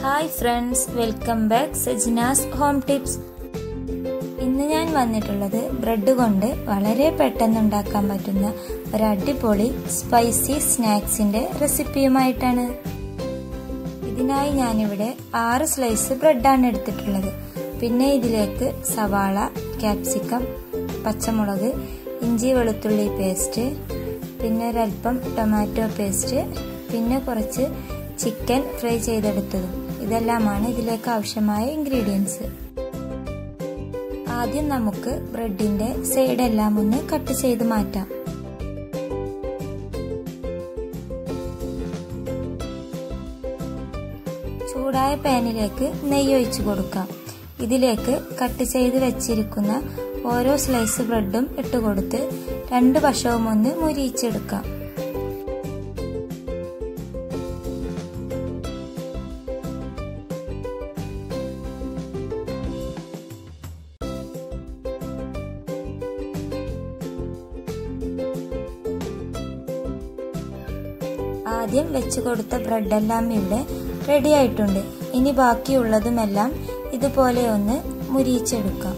hi friends welcome back Sajina's home tips ഇന്ന് ഞാൻ വന്നിട്ടുള്ളത് ബ്രെഡ് കൊണ്ട് വളരെ പെട്ടെന്ന് ഉണ്ടാക്കാൻ പറ്റുന്ന ഒരു അടിപൊളി സ്പൈസി സ്നാക്സിന്റെ റെസിപ്പിയുമായിട്ടാണ് ഇതിനായി ഞാനിവിടെ ആറ് സ്ലൈസ് ബ്രെഡാണ് എടുത്തിട്ടുള്ളത് പിന്നെ ഇതിലേക്ക് സവാള ക്യാപ്സിക്കം പച്ചമുളക് ഇഞ്ചി വെളുത്തുള്ളി പേസ്റ്റ് പിന്നെ ഒരല്പം ടൊമാറ്റോ പേസ്റ്റ് പിന്നെ കുറച്ച് ചിക്കൻ ഫ്രൈ ചെയ്തെടുത്തതും ഇതെല്ലാമാണ് ഇതിലേക്ക് ആവശ്യമായ ഇൻഗ്രീഡിയൻസ് ആദ്യം നമുക്ക് ബ്രെഡിന്റെ സൈഡ് എല്ലാം ഒന്ന് കട്ട് ചെയ്ത് മാറ്റാം ചൂടായ പാനിലേക്ക് നെയ്യ് ഒഴിച്ചു കൊടുക്കാം ഇതിലേക്ക് കട്ട് ചെയ്ത് വെച്ചിരിക്കുന്ന ഓരോ സ്ലൈസ് ബ്രെഡും ഇട്ടുകൊടുത്ത് രണ്ട് വശവും ഒന്ന് മുരിയിച്ചെടുക്കാം ആദ്യം വെച്ചു കൊടുത്ത ബ്രെഡെല്ലാം ഇവിടെ റെഡി ആയിട്ടുണ്ട് ഇനി ബാക്കിയുള്ളതുമെല്ലാം ഇതുപോലെ ഒന്ന് മുരിയിച്ചെടുക്കാം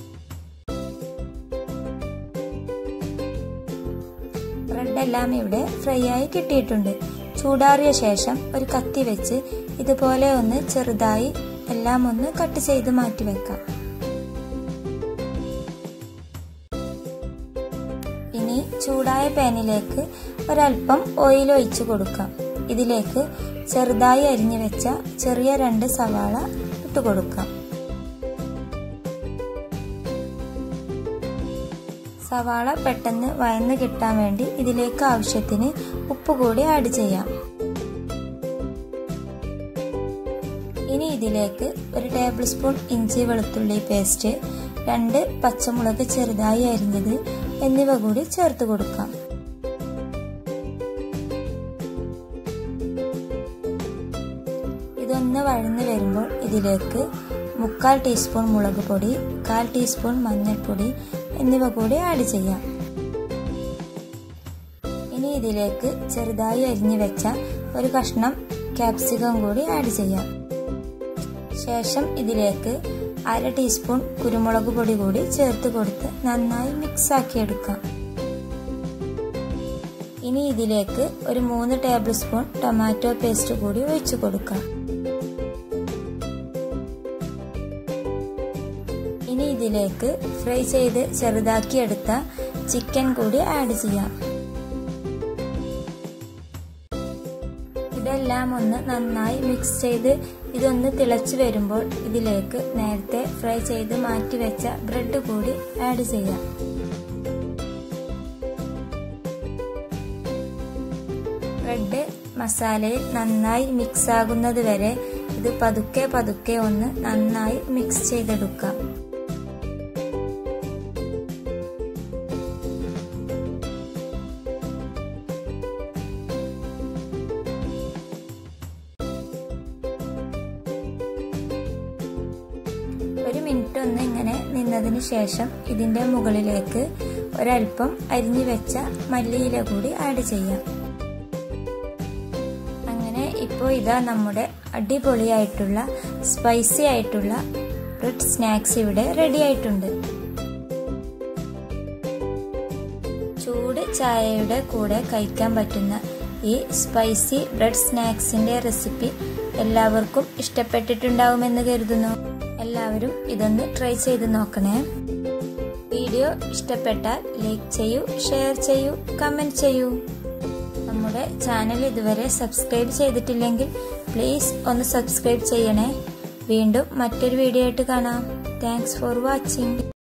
ബ്രെഡെല്ലാം ഇവിടെ ഫ്രൈ ആയി കിട്ടിയിട്ടുണ്ട് ചൂടാറിയ ശേഷം ഒരു കത്തി വെച്ച് ഇതുപോലെ ഒന്ന് ചെറുതായി എല്ലാം ഒന്ന് കട്ട് ചെയ്ത് മാറ്റി വെക്കാം ഇനി ചൂടായ പാനിലേക്ക് ഒരൽപ്പം ഓയിൽ ഒഴിച്ചു കൊടുക്കാം ഇതിലേക്ക് ചെറുതായി അരിഞ്ഞു വെച്ച ചെറിയ രണ്ട് സവാള ഇട്ട് കൊടുക്കാം സവാള പെട്ടെന്ന് വയന്ന് കിട്ടാൻ വേണ്ടി ഇതിലേക്ക് ആവശ്യത്തിന് ഉപ്പ് കൂടി ആഡ് ചെയ്യാം ഇനി ഇതിലേക്ക് ഒരു ടേബിൾ സ്പൂൺ ഇഞ്ചി വെളുത്തുള്ളി പേസ്റ്റ് രണ്ട് പച്ചമുളക് ചെറുതായി അരിഞ്ഞത് എന്നിവ കൂടി ചേർത്ത് കൊടുക്കാം ഇതൊന്ന് വഴന്ന് വരുമ്പോൾ ഇതിലേക്ക് മുക്കാൽ ടീസ്പൂൺ മുളക് പൊടി കാൽ ടീസ്പൂൺ മഞ്ഞൾപ്പൊടി എന്നിവ കൂടി ആഡ് ചെയ്യാം ഇനി ഇതിലേക്ക് ചെറുതായി അരിഞ്ഞു വെച്ച ഒരു കഷ്ണം ക്യാപ്സിക്കം കൂടി ആഡ് ചെയ്യാം ശേഷം ഇതിലേക്ക് അര ടീസ്പൂൺ കുരുമുളക് പൊടി കൂടി ചേർത്ത് കൊടുത്ത് നന്നായി മിക്സ് ആക്കി എടുക്കാം ഇനി ഇതിലേക്ക് ഒരു മൂന്ന് ടേബിൾ സ്പൂൺ ടൊമാറ്റോ പേസ്റ്റ് കൂടി ഒഴിച്ചു കൊടുക്കാം ഇനി ഇതിലേക്ക് ഫ്രൈ ചെയ്ത് ചെറുതാക്കി എടുത്ത ചിക്കൻ കൂടി ആഡ് ചെയ്യാം ഇതെല്ലാം ഒന്ന് നന്നായി മിക്സ് ചെയ്ത് ഇതൊന്ന് തിളച്ചു വരുമ്പോൾ ഇതിലേക്ക് നേരത്തെ ഫ്രൈ ചെയ്ത് മാറ്റി വെച്ച ബ്രെഡ് കൂടി ആഡ് ചെയ്യാം ബ്രെഡ് മസാലയിൽ നന്നായി മിക്സ് ആകുന്നത് വരെ ഇത് പതുക്കെ പതുക്കെ ഒന്ന് നന്നായി മിക്സ് ചെയ്തെടുക്കാം ഒരു മിനിറ്റ് ഒന്ന് ഇങ്ങനെ നിന്നതിന് ശേഷം ഇതിന്റെ മുകളിലേക്ക് ഒരൽപ്പം അരിഞ്ഞു വെച്ച മല്ലിയില കൂടി ആഡ് ചെയ്യാം അങ്ങനെ ഇപ്പോൾ ഇതാ നമ്മുടെ അടിപൊളിയായിട്ടുള്ള സ്പൈസി ആയിട്ടുള്ള ബ്രെഡ് സ്നാക്സ് ഇവിടെ റെഡി ആയിട്ടുണ്ട് ചൂട് ചായയുടെ കൂടെ കഴിക്കാൻ പറ്റുന്ന ഈ സ്പൈസി ബ്രെഡ് സ്നാക്സിന്റെ റെസിപ്പി എല്ലാവർക്കും ഇഷ്ടപ്പെട്ടിട്ടുണ്ടാവുമെന്ന് കരുതുന്നു എല്ലാവരും ഇതൊന്ന് ട്രൈ ചെയ്ത് നോക്കണേ വീഡിയോ ഇഷ്ടപ്പെട്ടാൽ ലൈക്ക് ചെയ്യൂ ഷെയർ ചെയ്യൂ കമന്റ് ചെയ്യൂ നമ്മുടെ ചാനൽ ഇതുവരെ സബ്സ്ക്രൈബ് ചെയ്തിട്ടില്ലെങ്കിൽ പ്ലീസ് ഒന്ന് സബ്സ്ക്രൈബ് ചെയ്യണേ വീണ്ടും മറ്റൊരു വീഡിയോ ആയിട്ട് കാണാം താങ്ക്സ് ഫോർ വാച്ചിങ്